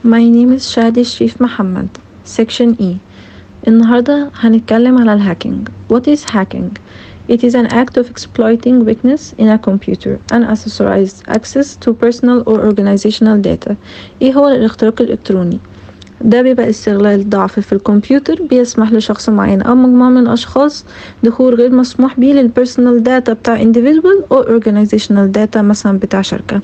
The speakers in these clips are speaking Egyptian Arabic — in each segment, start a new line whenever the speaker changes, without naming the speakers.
My name is شادي شريف محمد Section E النهاردة هنتكلم على الهاكينج What is hacking? It is an act of exploiting weakness in a computer unauthorized access to personal or organizational data ايه هو الاختراق الإلكتروني؟ ده بيبقى استغلال ضعف في الكمبيوتر بيسمح لشخص معين أو مجموعة من الأشخاص دخول غير مسموح بيه للبيرسونال داتا بتاع individual أو organizational data مثلا بتاع شركة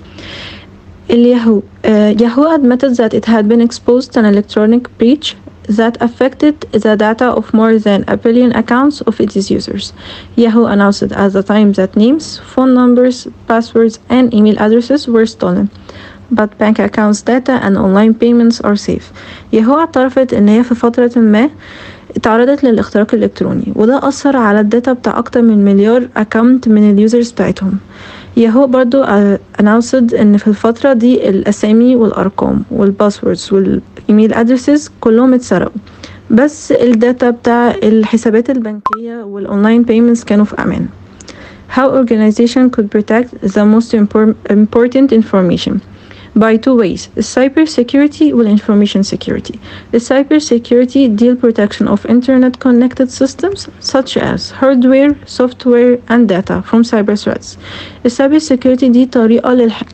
الياهو uh, Yahoo admitted that it had been exposed to an electronic breach that affected the data of more than a billion accounts of its users. Yahoo announced at the time that names, phone numbers, passwords, and email addresses were stolen. But bank accounts data and online payments are safe. ياهو اعترفت ان هي في فترة ما اتعرضت للاختراق الالكتروني وده اثر على الداتا بتاع اكتر من مليار اكاونت من اليوزرز بتاعتهم ياهو برضو announced ان في الفترة دي الاسامي والارقام والباسوردز والايميل ادرسز كلهم اتسرقوا بس الداتا بتاع الحسابات البنكية والاونلاين payments كانوا في امان How organization could protect the most important information by two ways cyber security and information security the cyber security deal protection of internet connected systems such as hardware software and data from cyber threats السايبر security دي طريقة للح...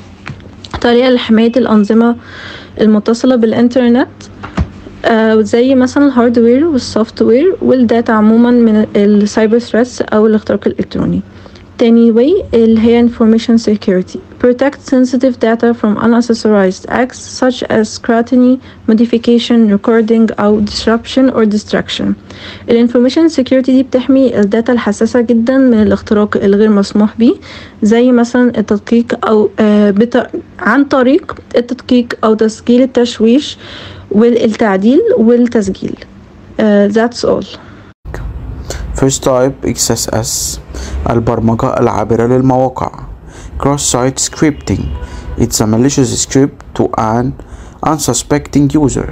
طريقة لحماية الأنظمة المتصلة بالإنترنت آه زي مثلا الهاردوير والسوفت وير والداتا عموما من السايبر ثريتس أو الاختراق الإلكتروني تاني way اللي هي information security protect sensitive data from unauthorized acts such as scrutiny, modification, recording أو disruption or distraction. ال information security دي بتحمي الداتا الحساسة جدا من الاختراق الغير مسموح به زي مثلا التدقيق أو آه بت... عن طريق التدقيق أو تسجيل التشويش والتعديل والتسجيل. Uh, that's all.
First type XSS البرمجة العابرة للمواقع Cross-site scripting It's a malicious script to an unsuspecting user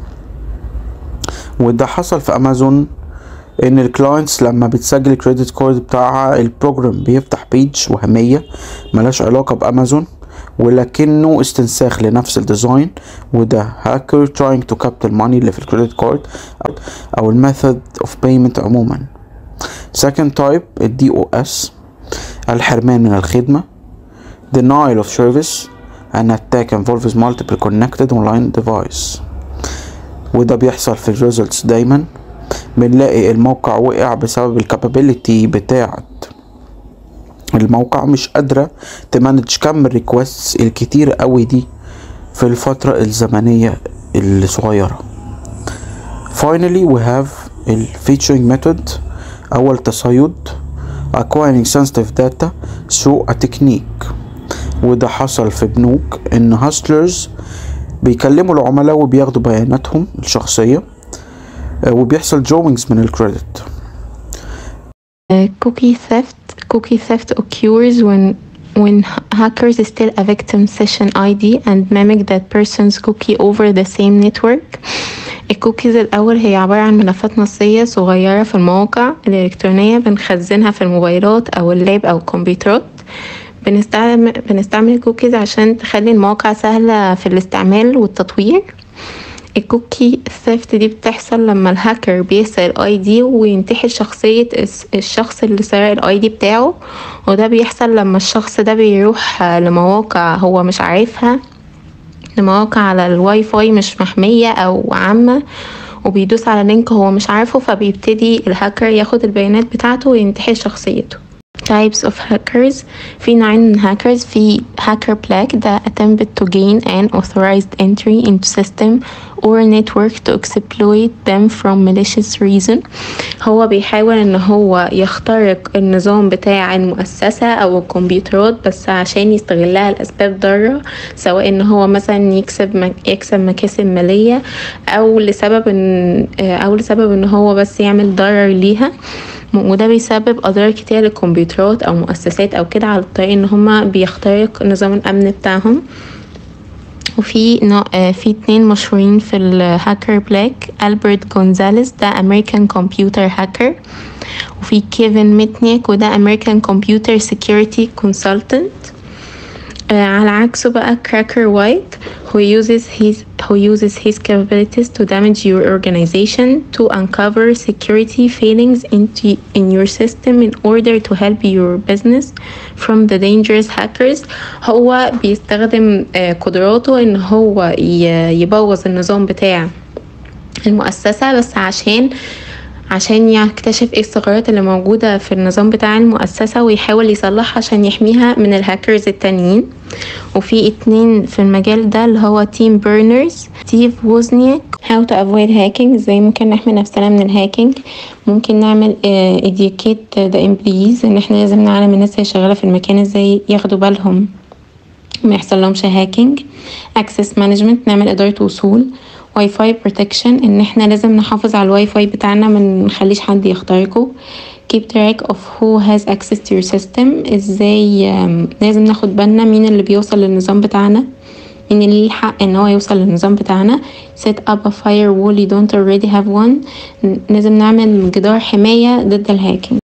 وده حصل في أمازون إن الكلاينتس لما بتسجل الكريدت كارد بتاعها البروجرام بيفتح بيج وهمية ملهاش علاقة بأمازون ولكنه استنساخ لنفس الديزاين وده هاكر trying to capture money اللي في الكريدت كارد أو الميثود اوف بيمنت عموما second type ال DOS الحرمان من الخدمة denial of service an attack involves multiple connected online device وده بيحصل في الريزلتس دايما بنلاقي الموقع وقع بسبب الكابابيلتي بتاعت الموقع مش قادرة تمانج كم الريكوستس الكتير قوي دي في الفترة الزمنية الصغيرة finally we have ال featuring method أول تصيد acquiring sensitive data through a technique وده حصل في بنوك إن هاسلرز بيكلموا العملاء وبياخدوا بياناتهم الشخصية وبيحصل drawings من الكريدت
Uh, cookie theft cookie theft occurs when when hackers steal a victim session ID and mimic that person's cookie over the same network الكوكيز الأول هي عبارة عن ملفات نصية صغيرة في المواقع الإلكترونية بنخزنها في الموبايلات أو اللاب أو الكمبيوترات بنستعمل بنستعمل الكوكيز عشان تخلي المواقع سهلة في الاستعمال والتطوير الكوكي ثيفت دي بتحصل لما الهاكر بيسرق الاي دي وينتحل شخصية الشخص اللي سرق الاي دي بتاعه وده بيحصل لما الشخص ده بيروح لمواقع هو مش عارفها لمواقع على الواي فاي مش محمية او عامة وبيدوس على لينك هو مش عارفه فبيبتدي الهاكر ياخد البيانات بتاعته وينتحل شخصيته types of hackers في نوعين من hackers في hacker black ده attempted to gain an authorized entry into system or network to exploit them from malicious reason هو بيحاول ان هو يخترق النظام بتاع المؤسسة او الكمبيوترات بس عشان يستغلها لأسباب ضارة سواء ان هو مثلا يكسب مك يكسب مكاسب مالية او لسبب ان او لسبب ان هو بس يعمل ضرر ليها وده بيسبب اضرار كتير للكمبيوترات او مؤسسات او كده على الطريق ان هما بيخترق نظام الامن بتاعهم وفي نوع في اتنين مشهورين في الهاكر بلاك ألبرت جونزاليس ده أمريكان كمبيوتر هاكر وفي كيفن ميتنيك وده أمريكان كمبيوتر سيكيورتي كونسلتنت آه، على عكسه بقى كراكر وايت who uses his who uses his capabilities to damage your organization to uncover security failings into in your system in order to help your business from the dangerous hackers هو بيستخدم آه، قدراته ان هو ي- يبوظ النظام بتاع المؤسسة بس عشان عشان يكتشف ايه الثغرات اللي موجودة في النظام بتاع المؤسسة ويحاول يصلحها عشان يحميها من الهاكرز التانيين وفي اتنين في المجال ده اللي هو تيم بيرنرز ستيف ووزنياك how to avoid hacking ازاي ممكن نحمي نفسنا من الهاكينج ممكن نعمل uh, educate the employees ان احنا لازم نعلم الناس اللي شغالة في المكان ازاي ياخدوا بالهم ما يحصل لهمش هاكينج access management نعمل إدارة وصول واي فاي بروتكشن ان احنا لازم نحافظ على الواي فاي بتاعنا ما نخليش حد يخترقه keep track of who has access to your system ازاي آم، لازم ناخد بالنا مين اللي بيوصل للنظام بتاعنا مين اللي ليه الحق ان هو يوصل للنظام بتاعنا set up a firewall you don't already have one ن- لازم نعمل جدار حماية ضد الهاكينج